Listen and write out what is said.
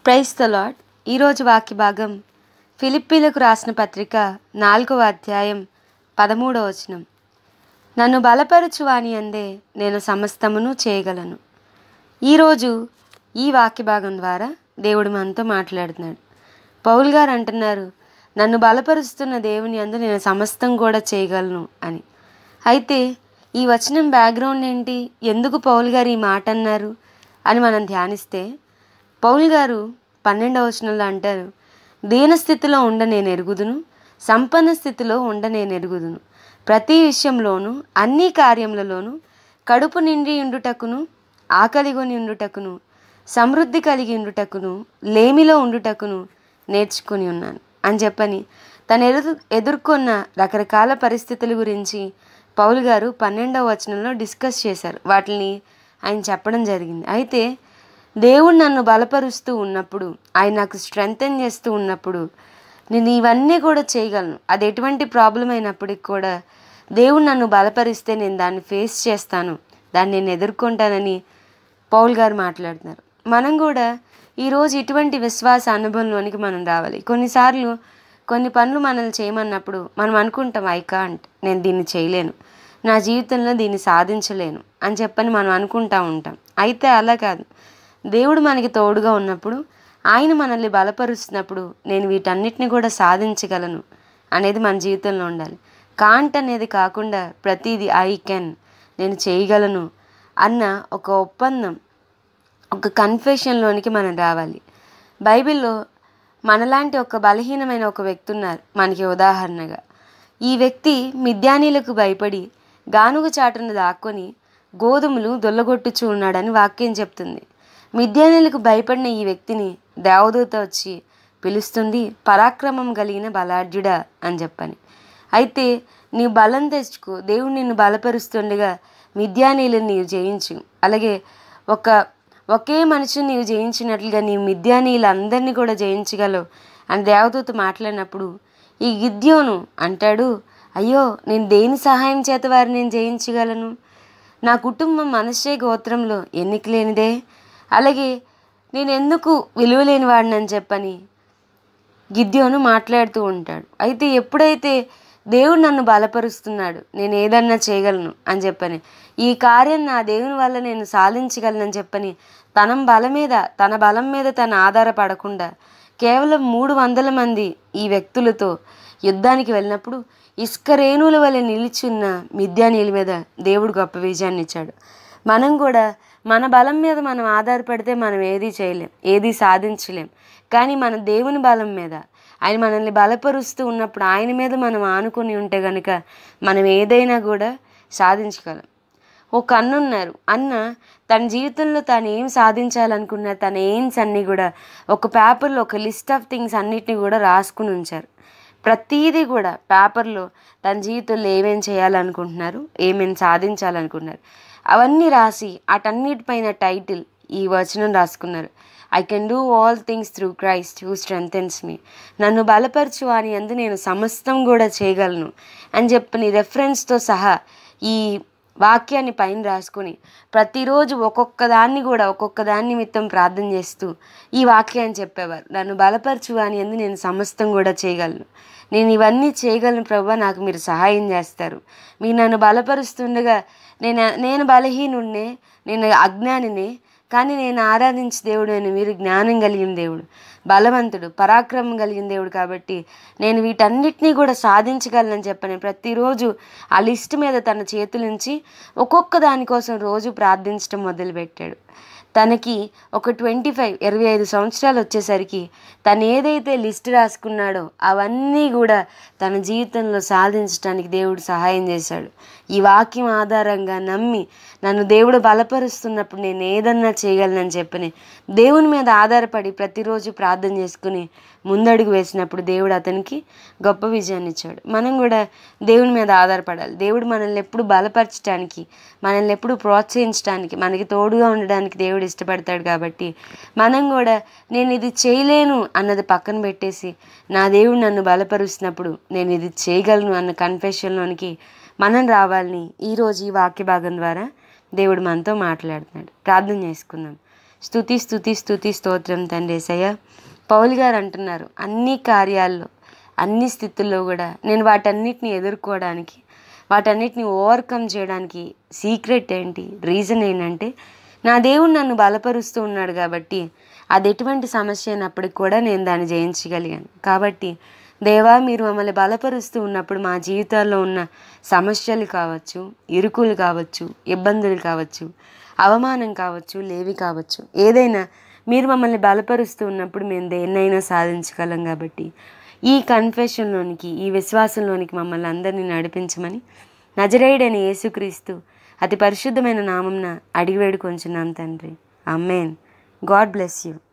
price the lord ఈరోజు వాక్య భాగం ఫిలిప్పీలకు రాసిన పత్రిక నాలుగవ అధ్యాయం పదమూడవ వచనం నన్ను బలపరచు వాని అందే నేను సమస్తమును చేయగలను ఈరోజు ఈ వాక్య భాగం ద్వారా దేవుడు మనతో మాట్లాడుతున్నాడు పౌల్ గారు అంటున్నారు నన్ను బలపరుస్తున్న దేవుని అందు నేను సమస్తం కూడా చేయగలను అని అయితే ఈ వచనం బ్యాక్గ్రౌండ్ ఏంటి ఎందుకు పౌల్ గారు ఈ మాట అన్నారు అని మనం ధ్యానిస్తే పౌల్ గారు పన్నెండవ వచనంలో అంటారు దీన స్థితిలో ఉండ నేను ఎరుగుదును సంపన్న స్థితిలో ఉండ నేను ఎరుగుదును ప్రతి విషయంలోనూ అన్ని కార్యములలోనూ కడుపు నిండి ఉండుటకును ఆకలిగొని ఉండుటకును సమృద్ధి కలిగి ఉండుటకును లేమిలో ఉండుటకును నేర్చుకుని ఉన్నాను అని చెప్పని తను ఎదు ఎదుర్కొన్న రకరకాల పరిస్థితుల గురించి పౌల్ గారు పన్నెండవ వచనంలో డిస్కస్ చేశారు వాటిని ఆయన చెప్పడం జరిగింది అయితే దేవుడు నన్ను బలపరుస్తూ ఉన్నప్పుడు ఆయన నాకు స్ట్రెంగ్తన్ చేస్తూ ఉన్నప్పుడు నేను ఇవన్నీ కూడా చేయగలను అది ఎటువంటి ప్రాబ్లం అయినప్పటికి కూడా దేవుడు నన్ను బలపరిస్తే నేను దాన్ని ఫేస్ చేస్తాను దాన్ని నేను ఎదుర్కొంటానని పౌల్ గారు మాట్లాడుతున్నారు మనం కూడా ఈరోజు ఇటువంటి విశ్వాస అనుభవంలోనికి మనం రావాలి కొన్నిసార్లు కొన్ని పనులు మనల్ని చేయమన్నప్పుడు మనం అనుకుంటాం ఐ కాంట్ నేను దీన్ని చేయలేను నా జీవితంలో దీన్ని సాధించలేను అని చెప్పని మనం అనుకుంటా ఉంటాం అయితే అలా కాదు దేవుడు మనకి తోడుగా ఉన్నప్పుడు ఆయన మనల్ని బలపరుస్తున్నప్పుడు నేను వీటన్నిటిని కూడా సాధించగలను అనేది మన జీవితంలో ఉండాలి కాంట్ అనేది కాకుండా ప్రతిదీ ఐ కెన్ నేను చేయగలను అన్న ఒక ఒప్పందం ఒక కన్ఫెషన్లోనికి మనం రావాలి బైబిల్లో మనలాంటి ఒక బలహీనమైన ఒక వ్యక్తి ఉన్నారు మనకి ఉదాహరణగా ఈ వ్యక్తి మిద్యానీలకు భయపడి గానుగ చాటును దాక్కొని గోధుమలు దొల్లగొట్టుచూ ఉన్నాడని వాక్యం చెప్తుంది మిద్యానీలకు భయపడిన ఈ వ్యక్తిని దేవదూత వచ్చి పిలుస్తుంది పరాక్రమం కలిగిన బలాఢ్యుడా అని చెప్పని అయితే నీ బలం తెచ్చుకో దేవుడు నిన్ను బలపరుస్తుండగా మిద్యానీలను నీవు జయించు అలాగే ఒక ఒకే మనిషిని నీవు జయించినట్లుగా నీవు మిద్యానీలందరినీ కూడా జయించగలవు అని దేవదూత మాట్లాడినప్పుడు ఈ గిద్యోను అంటాడు అయ్యో నేను దేని సహాయం చేత వారిని నేను జయించగలను నా కుటుంబం మనషే గోత్రంలో ఎన్నిక లేనిదే అలాగే నేను ఎందుకు విలువ లేని వాడినని చెప్పని గిద్యోను మాట్లాడుతూ ఉంటాడు అయితే ఎప్పుడైతే దేవుడు నన్ను బలపరుస్తున్నాడు నేను ఏదన్నా చేయగలను అని చెప్పని ఈ కార్యం నా దేవుని వల్ల నేను సాధించగలనని చెప్పని తన బలం మీద తన బలం మీద తను ఆధారపడకుండా కేవలం మూడు వందల మంది ఈ వ్యక్తులతో యుద్ధానికి వెళ్ళినప్పుడు ఇసుక రేణువుల వల్ల నిలిచున్న మిద్యానీల మీద దేవుడు గొప్ప విజయాన్ని ఇచ్చాడు మనం కూడా మన బలం మీద మనం ఆధారపడితే మనం ఏది చేయలేం ఏది సాధించలేం కానీ మన దేవుని బలం మీద ఆయన మనల్ని బలపరుస్తూ ఉన్నప్పుడు ఆయన మీద మనం ఆనుకుని ఉంటే కనుక మనం ఏదైనా కూడా సాధించగలం ఒక అన్న ఉన్నారు అన్న తన జీవితంలో తను ఏం సాధించాలనుకున్న తన ఎయిమ్స్ అన్నీ కూడా ఒక పేపర్లో ఒక లిస్ట్ ఆఫ్ థింగ్స్ అన్నిటిని కూడా రాసుకుని ఉంచారు ప్రతీదీ కూడా పేపర్లో తన జీవితంలో ఏమేం చేయాలనుకుంటున్నారు ఏమేం సాధించాలనుకుంటున్నారు అవన్నీ రాసి అటన్నిటిపైన టైటిల్ ఈ వచనం రాసుకున్నారు I can do all things through Christ who strengthens me నన్ను బలపరచు అని అందు నేను సమస్తం కూడా చేయగలను అని చెప్పని రెఫరెన్స్తో సహా ఈ వాక్యాన్ని పైన రాసుకొని ప్రతిరోజు ఒక్కొక్క దాన్ని కూడా ఒక్కొక్క దాని నిమిత్తం ప్రార్థన చేస్తూ ఈ వాక్యాన్ని చెప్పేవారు నన్ను బలపరచు అని అందు నేను సమస్తం కూడా చేయగలను నేను ఇవన్నీ చేయగలను ప్రభు నాకు మీరు సహాయం చేస్తారు మీరు నన్ను బలపరుస్తుండగా నేను నేను బలహీనుడినే నేను అజ్ఞానినే కానీ నేను ఆరాధించే దేవుడు అని మీరు జ్ఞానం కలిగిన దేవుడు బలవంతుడు పరాక్రమం కలిగిన దేవుడు కాబట్టి నేను వీటన్నిటినీ కూడా సాధించగలనని చెప్పని ప్రతిరోజు ఆ లిస్ట్ మీద తన చేతులుంచి ఒక్కొక్క దానికోసం రోజు ప్రార్థించడం మొదలుపెట్టాడు తనకి ఒక ట్వంటీ ఫైవ్ ఇరవై ఐదు సంవత్సరాలు వచ్చేసరికి తను ఏదైతే లిస్ట్ రాసుకున్నాడో అవన్నీ కూడా తన జీవితంలో సాధించడానికి దేవుడు సహాయం చేశాడు ఈ వాక్యం ఆధారంగా నమ్మి నన్ను దేవుడు బలపరుస్తున్నప్పుడు నేను ఏదన్నా చేయగలనని చెప్పని దేవుని మీద ఆధారపడి ప్రతిరోజు ప్రార్థన చేసుకుని ముందడుగు వేసినప్పుడు దేవుడు అతనికి గొప్ప విజయాన్ని ఇచ్చాడు మనం కూడా దేవుని మీద ఆధారపడాలి దేవుడు మనల్ని ఎప్పుడు బలపరచడానికి మనల్ని ఎప్పుడు ప్రోత్సహించడానికి మనకి తోడుగా ఉండడానికి దేవుడు ఇష్టపడతాడు కాబట్టి మనం కూడా నేను ఇది చేయలేను అన్నది పక్కన పెట్టేసి నా దేవుడు నన్ను బలపరుస్తున్నప్పుడు నేను ఇది చేయగలను అన్న కన్ఫెషన్లోనికి మనం రావాలని ఈరోజు ఈ వాక్య భాగం ద్వారా దేవుడు మనతో మాట్లాడుతున్నాడు ప్రార్థన చేసుకుందాం స్థుతి స్థుతి స్థుతి స్తోత్రం తండ్రి ఏసయ్య పౌల్ గారు అంటున్నారు అన్ని కార్యాల్లో అన్ని స్థితుల్లో కూడా నేను వాటన్నిటిని ఎదుర్కోవడానికి వాటన్నిటిని ఓవర్కమ్ చేయడానికి సీక్రెట్ ఏంటి రీజన్ ఏంటంటే నా దేవుడు నన్ను బలపరుస్తూ ఉన్నాడు కాబట్టి అది ఎటువంటి సమస్య అయినప్పటికి కూడా నేను దాన్ని జయించగలిగాను కాబట్టి దేవా మీరు మమ్మల్ని బలపరుస్తూ ఉన్నప్పుడు మా జీవితాల్లో ఉన్న సమస్యలు కావచ్చు ఇరుకులు కావచ్చు ఇబ్బందులు కావచ్చు అవమానం కావచ్చు లేవి కావచ్చు ఏదైనా మీరు మమ్మల్ని బలపరుస్తూ ఉన్నప్పుడు మేము దేన్నైనా సాధించగలం కాబట్టి ఈ కన్ఫెషన్లోనికి ఈ విశ్వాసంలోనికి మమ్మల్ని అందరినీ నడిపించమని నజరేయుడైన యేసుక్రీస్తు అతి పరిశుద్ధమైన నామంన అడిగి వేడుకొంచున్నాం తండ్రి అమ్మేన్ గాడ్ బ్లెస్ యూ